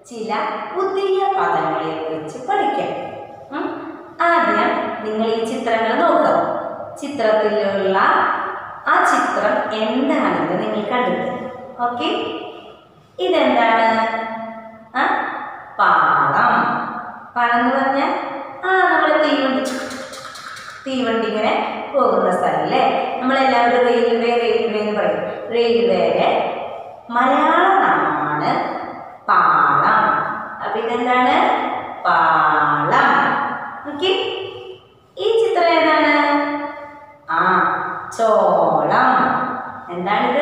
ചില പുതിയ പദങ്ങളെ കുറിച്ച് പഠിക്കാം ഉം? ആദ്യം നിങ്ങൾ ഈ ചിത്രങ്ങൾ നോക്കുക ചിത്രത്തിലുള്ള ആ ചിത്രം എന്താണെന്ന് നിങ്ങൾ കണ്ടെത്തുക ഓക്കെ ഇതെന്താണ് ആ പാളം പാളം എന്ന് പറഞ്ഞാൽ ആ നമ്മുടെ തീവണ്ടി തീവണ്ടി ഇങ്ങനെ പോകുന്ന സ്ഥലം അല്ലേ നമ്മളെല്ലാവരും റെയിൽവേ റെയിൽവേ എന്ന് പറയും റെയിൽവേയുടെ മലയാള നാമമാണ് പാളം അപ്പൊ ഇതെന്താണ് പാളം ഓക്കെ ഈ ചിത്രം ഏതാണ് ആ ചോളം എന്താണിത്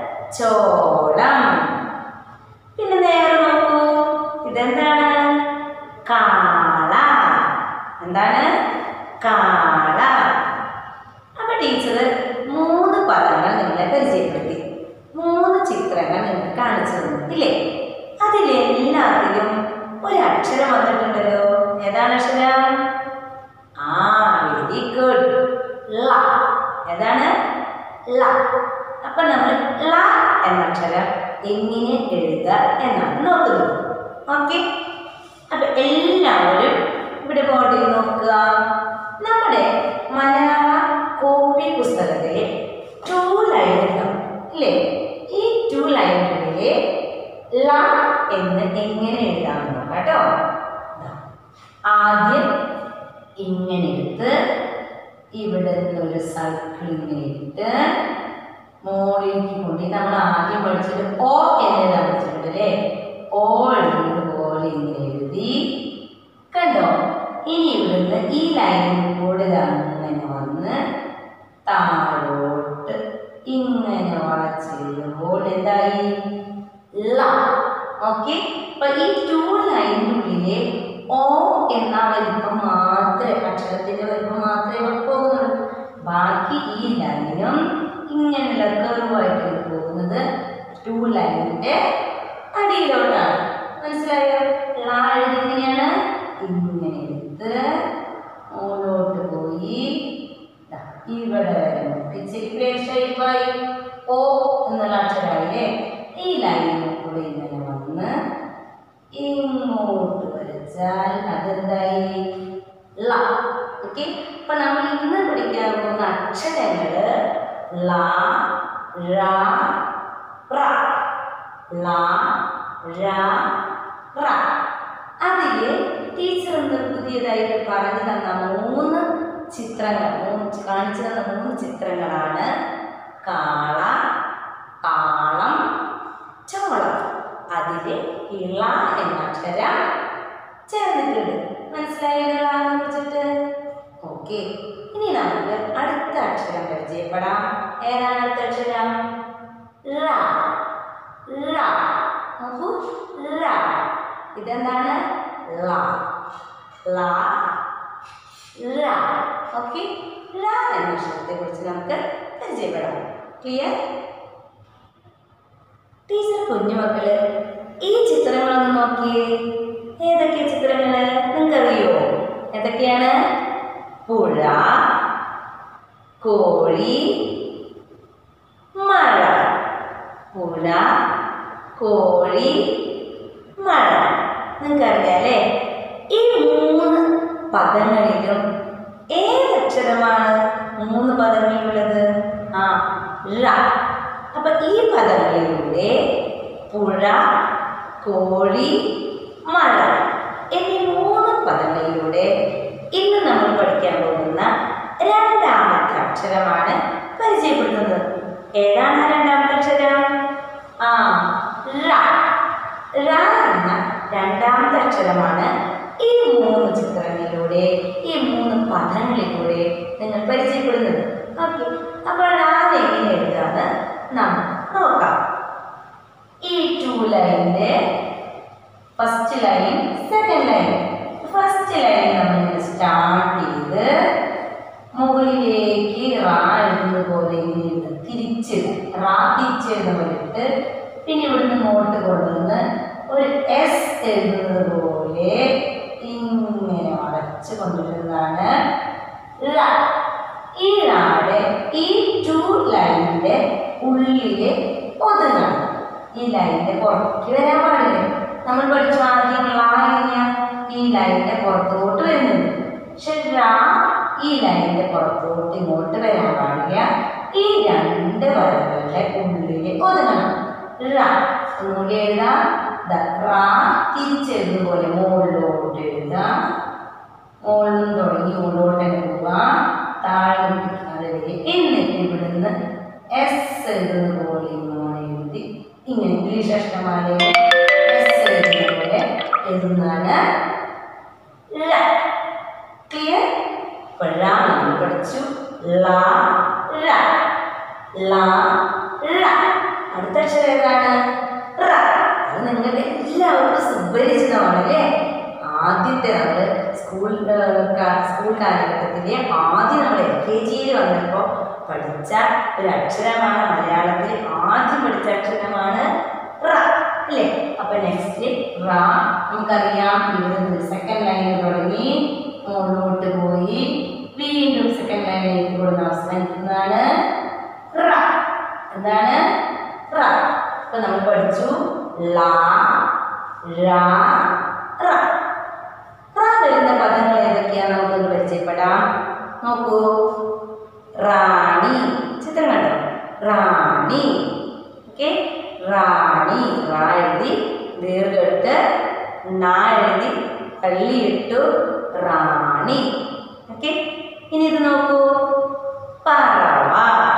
ചോളം പിന്നെ നേരെ നോക്കൂ ഇതെന്താണ് കാള എന്താണ് കാള അപ്പൊ ടീച്ചർ മൂന്ന് പദങ്ങൾ നിങ്ങളെ പരിചയപ്പെടുത്തി മൂന്ന് ചിത്രങ്ങൾ നിങ്ങൾക്ക് കാണിച്ചു തന്നു ഇല്ലേ അതിലെല്ലാത്തിലും ഒരു അക്ഷരം വന്നിട്ടുണ്ടല്ലോ ഏതാണ് അക്ഷരം ആ വെരി ഗുഡ് ല ഏതാണ് ല അപ്പൊ നമ്മൾ ല എന്ന അക്ഷരം എങ്ങനെ എഴുതുക എന്നാണ് നോക്കുന്നത് ഓക്കെ അപ്പൊ എല്ലാവരും ഇവിടെ ബോർഡിൽ നോക്കുക നമ്മുടെ മലയാള കോപ്പി പുസ്തകത്തിലെ ടു ലൈൻ ഉണ്ടാവും ഇല്ലേ ഈ ടു ലൈനുകളിലെ ല എന്ന് എങ്ങനെ എഴുതാമെന്ന് നോക്കാം കേട്ടോ ദാ. ആദ്യം ഇങ്ങനെ എടുത്ത് ഇവിടെ നിന്നൊരു സർക്കിൾ ഇങ്ങനെ ഇട്ട് മോളിലേക്ക് കൊണ്ട് നമ്മൾ ആദ്യം പഠിച്ചത് ഓ എന്ന് എഴുതാൻ പഠിച്ചിട്ടുണ്ട് അല്ലേ ഓ എഴുതുന്നത് പോലെ ഇങ്ങനെ എഴുതി കണ്ടോ ഇനി ഇവിടുന്ന് ഈ ലൈനിൽ കൂടെ ദാ ഇങ്ങനെ വന്ന് താഴോട്ട് ഇങ്ങനെ വളച്ചെഴുതുമ്പോൾ എന്തായി ല ഓക്കെ അപ്പൊ ഈ ടു ലൈനിനുള്ളിലെ ഓ എന്ന വലിപ്പം മാത്രമേ അക്ഷരത്തിന്റെ വലിപ്പം മാത്രമേ പോകുന്നുള്ളൂ ബാക്കി ഈ ലൈനും ഇങ്ങനെയുള്ള കർവായിട്ട് പോകുന്നത് ടു ലൈനിന്റെ അടിയിലോട്ടാണ് മനസ്സിലായോ ലാ എഴുതിങ്ങനെയാണ് ഇങ്ങനെ എടുത്ത് മുകളോട്ട് പോയി ദാ ഇവിടെ വരെ നമുക്ക് ഇച്ചിരി പേശയിപ്പായി ഓ എന്നുള്ള അക്ഷരമായില്ലേ ഈ ലൈനിൽ കൂടെ ഇങ്ങനെ വന്ന് ഇങ്ങോട്ട് വരച്ചാൽ അതെന്തായി ല ഓക്കെ അപ്പൊ നമ്മൾ ഇന്ന് പഠിക്കാൻ പോകുന്ന അക്ഷരങ്ങള് ല റ റ ല റ റ അതില് ടീച്ചർ ഒന്ന് പുതിയതായിട്ട് പറഞ്ഞു തന്ന മൂന്ന് ചിത്രങ്ങൾ മൂന്ന് കാണിച്ചു തന്ന മൂന്ന് ചിത്രങ്ങളാണ് കാള താളം ചോളം അതില് ഇള എന്ന അക്ഷരം ചേർന്നിട്ടുണ്ട് മനസ്സിലായതിനെ കുറിച്ചിട്ട് ഓക്കെ ഇനി നമുക്ക് അടുത്ത അക്ഷരം പരിചയപ്പെടാം ഏതാണ് അടുത്ത അക്ഷരം ള ള നോക്കൂ ള ഇതെന്താണ് ല ല ല ഓക്കെ ല എന്ന അക്ഷരത്തെ കുറിച്ച് നമുക്ക് പരിചയപ്പെടാം ക്ലിയർ ടീച്ചർ കുഞ്ഞുമക്കള് ഈ ചിത്രങ്ങളൊന്ന് നോക്കിയേ ഏതൊക്കെ ചിത്രങ്ങള് നിങ്ങൾക്കറിയോ ഏതൊക്കെയാണ് പുഴ കോഴി മഴ പുഴ കോഴി മഴ നിങ്ങൾക്കറിയാം അല്ലേ ഈ മൂന്ന് പദങ്ങളിലും ഏതക്ഷരമാണ് മൂന്ന് പദങ്ങളിലുള്ളത് ആ ഴ അപ്പൊ ഈ പദങ്ങളിലൂടെ പുഴ കോഴി മഴ എന്നീ മൂന്ന് പദങ്ങളിലൂടെ ഇന്ന് നമ്മൾ പഠിക്കാൻ പോകുന്ന രണ്ടാമത്തെ അക്ഷരമാണ് പരിചയപ്പെടുത്തുന്നത് ഏതാണ് ആ രണ്ടാമത്തെ അക്ഷരം ആ ഴ ഴ എന്ന രണ്ടാമത്തെ അക്ഷരമാണ് ഈ മൂന്ന് ചിത്രങ്ങളിലൂടെ ഈ മൂന്ന് പദങ്ങളിലൂടെ നിങ്ങൾ പരിചയപ്പെടുന്നത് ഓക്കെ അപ്പോൾ അത് എങ്ങനെ എഴുതാന്ന് നമുക്ക് നോക്കാം ഈ ടു ലൈനിന്റെ first line second line first line നമ്മൾ സ്റ്റാർട്ട് ചെയ്ത് മുകളിലേക്ക് റാ എഴുതുന്നത് പോലെ ഇങ്ങനെ ഇട്ട് തിരിച്ച് റാ തിരിച്ചെഴുതുന്ന പോലെ ഇട്ട് പിന്നെ ഇവിടുന്ന് ഇങ്ങോട്ട് കൊണ്ടുവന്ന് ഒരു എസ് എഴുതുന്നത് പോലെ ഇങ്ങനെ വളച്ച് കൊണ്ടുവരുന്നതാണ് ഴ. ഈ ഴാടെ ഈ ടു ലൈനിന്റെ ഉള്ളില് ഒതുങ്ങണം ഈ ലൈനിന്റെ പുറത്തേക്ക് വരാൻ പാടില്ല നമ്മൾ പഠിച്ചു ആദ്യം ലാ എങ്ങനെയാ ഈ ലൈനിന്റെ പുറത്തോട്ട് വരുന്നുണ്ട് പക്ഷെ റാ ഈ ലൈനിന്റെ പുറത്തോട്ട് ഇങ്ങോട്ട് വരാൻ പാടില്ല ഈ രണ്ട് വരകളുടെ ഉള്ളിൽ ഒതുങ്ങണം റാ ഒന്നുകൂടി എഴുതാം ദ റാ തിരിച്ചെഴുതുന്ന പോലെ മുകളിലോട്ട് എഴുതാം മുകളിൽ നിന്ന് തുടങ്ങി മുകളിലോട്ട് തന്നെ പോവാം താഴെ മുട്ടിക്കാതെ വരിക എന്നിട്ട് ഇവിടുന്ന് എസ് എഴുതുന്ന പോലെ ഇങ്ങനെ എഴുതി ഇങ്ങനെ ഇംഗ്ലീഷ് അക്ഷരമാലയിൽ എസ് എഴുതുന്ന പോലെ എഴുതുന്നതാണ് ക്ലിയർ ഴ നമ്മൾ പഠിച്ചു ല ഴ ല ഴ അടുത്ത അക്ഷരം ഏതാണ് റ അത് നിങ്ങൾക്ക് എല്ലാവർക്കും സുപരിചിതമാണ് അല്ലേ ആദ്യത്തെ നമ്മൾ സ്കൂൾ ഏഹ്, കാ- സ്കൂൾ കാലഘട്ടത്തിലെ ആദ്യം നമ്മൾ എൽ കെ ജിയിൽ വന്നപ്പോൾ പഠിച്ച ഒരു അക്ഷരമാണ് മലയാളത്തിൽ ആദ്യം പഠിച്ച അക്ഷരമാണ് റ അല്ലേ അപ്പൊ നെക്സ്റ്റ് റ നമുക്കറിയാം ഇവിടെ സെക്കൻഡ് ലൈനിൽ തുടങ്ങി മുകളിലോട്ട് പോയി വീണ്ടും സെക്കൻഡ് ലൈനിലേക്ക് കൊടുന്ന് അവസാനിക്കുന്നതാണ് റ എന്താണ് റ ഇപ്പൊ നമ്മൾ പഠിച്ചു ലാ ര റ റ വരുന്ന പദങ്ങൾ ഏതൊക്കെയാണ് നമുക്കൊന്ന് പരിചയപ്പെടാം നോക്കൂ റാണി ചിത്രം കണ്ടോ റാണി ഓക്കെ റാണി റാ എഴുതി ദീർഘെടുത്ത് നാ എഴുതി കള്ളിയിട്ടു റാണി ഓക്കെ ഇനി ഇത് നോക്കൂ പറവ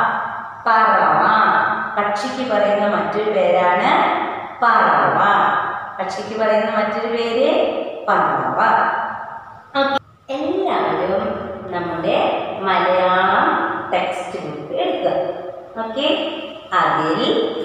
പറവ പക്ഷിക്ക് പറയുന്ന മറ്റൊരു പേരാണ് പറവ പക്ഷിക്ക് പറയുന്ന മറ്റൊരു പേര് പറവ ഓക്കേ. എല്ലാവരും നമ്മുടെ മലയാളം ടെക്സ്റ്റ് ബുക്ക് എടുക്കുക ഓക്കെ അതിൽ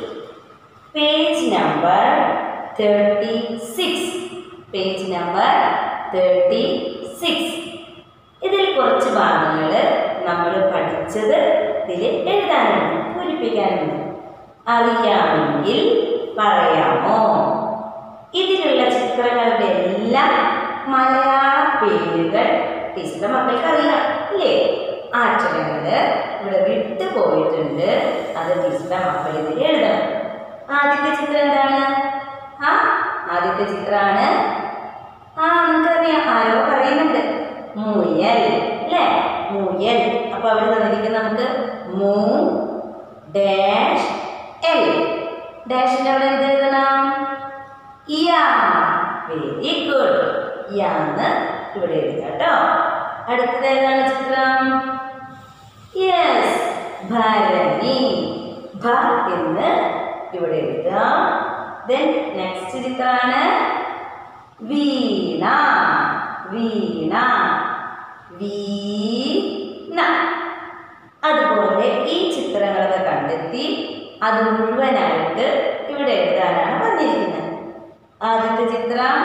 page number thirty six page number thirty six ഇതിൽ കുറച്ച് ഭാഗങ്ങൾ നമ്മൾ പഠിച്ചത് ഇതിൽ എഴുതാനുണ്ട് പൂരിപ്പിക്കാനുണ്ട് അറിയാമെങ്കിൽ പറയാമോ ഇതിലുള്ള ചിത്രങ്ങളുടെ എല്ലാം മലയാള പേരുകൾ ടീച്ചറുടെ മക്കൾക്ക് അറിയാം ഇല്ലേ ആ അക്ഷരങ്ങൾ ഇവിടെ വിട്ടു പോയിട്ടുണ്ട് അത് ടീച്ചറുടെ മക്കൾ ഇതിൽ എഴുതണം ആദ്യത്തെ ചിത്രം എന്താണ് ആ ആദ്യത്തെ ചിത്രമാണ് ആ നിങ്ങൾക്കറിയാം ആരോ പറയുന്നുണ്ട് മുയൽ അല്ലേ മുയൽ അപ്പൊ അവിടെ തന്നിരിക്കുന്ന നമുക്ക് മൂ ഡാഷ് എൽ ഡാഷിന്റെ അവിടെ എന്ത് എഴുതണം യാ വെരി ഗുഡ് യാന്ന് ഇവിടെ എഴുതാം കേട്ടോ അടുത്തത് ഏതാണ് ചിത്രം യെസ് ഭരണി ഭ എന്ന് ഇവിടെ എഴുതാം ദെൻ നെക്സ്റ്റ് ചിത്രമാണ് വീണ വീണ വീണ അതുപോലെ ഈ ചിത്രങ്ങളൊക്കെ കണ്ടെത്തി അത് മുഴുവനായിട്ട് ഇവിടെ എഴുതാനാണ് പറഞ്ഞിരിക്കുന്നത് ആദ്യത്തെ ചിത്രം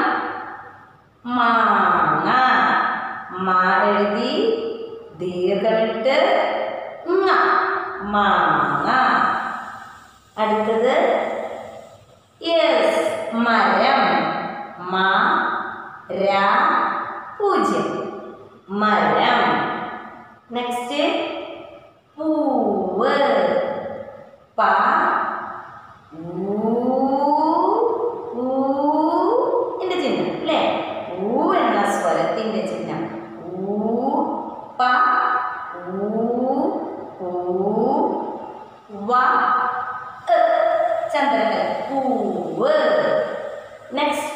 മാങ്ങ മാ എഴുതി ദീർഘമിട്ട് ങ, മാങ്ങ അടുത്തത് യെസ് മരം മ ര പൂജ്യം മരം നെക്സ്റ്റ് പൂവ് പ ഊ ഊ ന്റെ ചിഹ്നം അല്ലേ ഊ എന്ന സ്വരത്തിന്റെ ചിഹ്നം ഊ പ ഊ ഊ വ എ. ചന്ദ്രകൽ പൂവ് നെക്സ്റ്റ്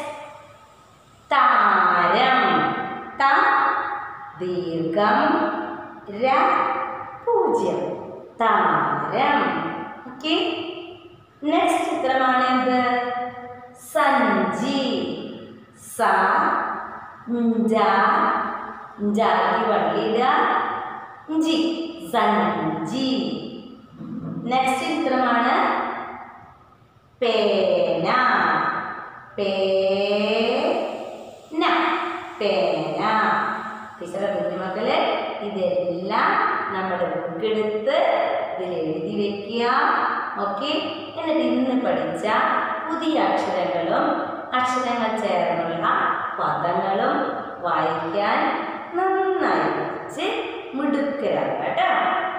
താരം ത ദീർഘം ര പൂജ്യം താരം ഓക്കെ നെക്സ്റ്റ് ചിത്രമാണ് എന്ത് സഞ്ചി സ ജ ജാക്കി വള്ളിയിടുക ജി സഞ്ചി നെക്സ്റ്റ് ചിത്രമാണ് പേന പേന പേന ടീച്ചറെ കുഞ്ഞുമക്കള് ഇതെല്ലാം നമ്മുടെ ബുക്ക് എടുത്ത് ഇതിൽ എഴുതി വെക്കുക ഓക്കെ എന്നിട്ട് ഇന്ന് പഠിച്ച പുതിയ അക്ഷരങ്ങളും അക്ഷരങ്ങൾ ചേർന്നുള്ള പദങ്ങളും വായിക്കാൻ നന്നായി പഠിച്ച് മിടുക്കരാക്കുക കേട്ടോ